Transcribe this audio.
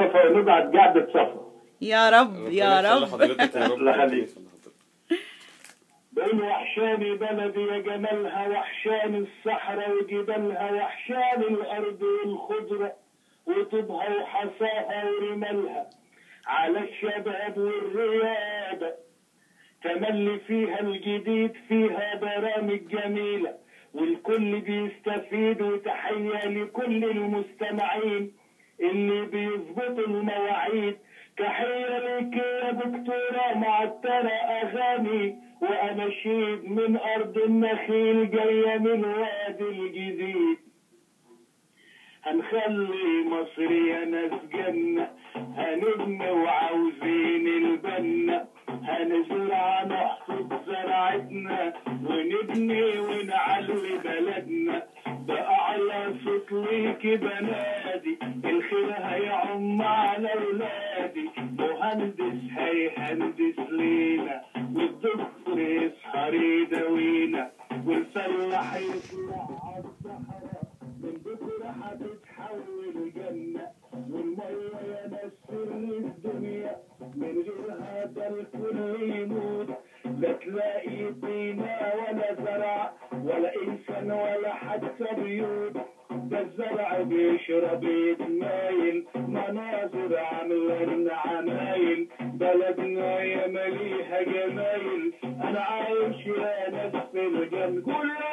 صفا ونبعت قعدة صفا يا رب يا ربنا يخلي رب حضرتك يا رب الله يخليك. ربنا يخلي حضرتك. بقول وحشاني بلدي يا جمالها وحشاني الصحراء وجبالها وحشاني الأرض والخضرة وطوبها وحصاها ورمالها على الشباب والريادة تملي فيها الجديد فيها برامج جميلة والكل بيستفيد وتحية لكل المستمعين اللي بيظبطوا المواعيد تحية لك يا دكتورة معطرة أغاني وأناشيد من أرض النخيل جاية من وادي الجديد هنخلي مصر يا ناس جنة هنبني وعاوزين البنة هنزرع نحصد زرعتنا ونبني ونعلي بلدنا بأعلى صوت ليكي بنادي الخير هيعم على ولادي مهندس هيهندس لينا والدكتور يسهر يداوينا والفلاح يطلع على الصحراء من بكرة هتتحول جنة والمية يا ناس سر الدنيا من غيرها ده الكل يموت لا تلاقي طينة ولا زرع ولا إنسان ولا حتى بيوت ده الزرع بيشرب يتمايل مناظر عاملة عمايل بلدنا يا مليها جمايل أنا عايش يا ناس في الجنة كل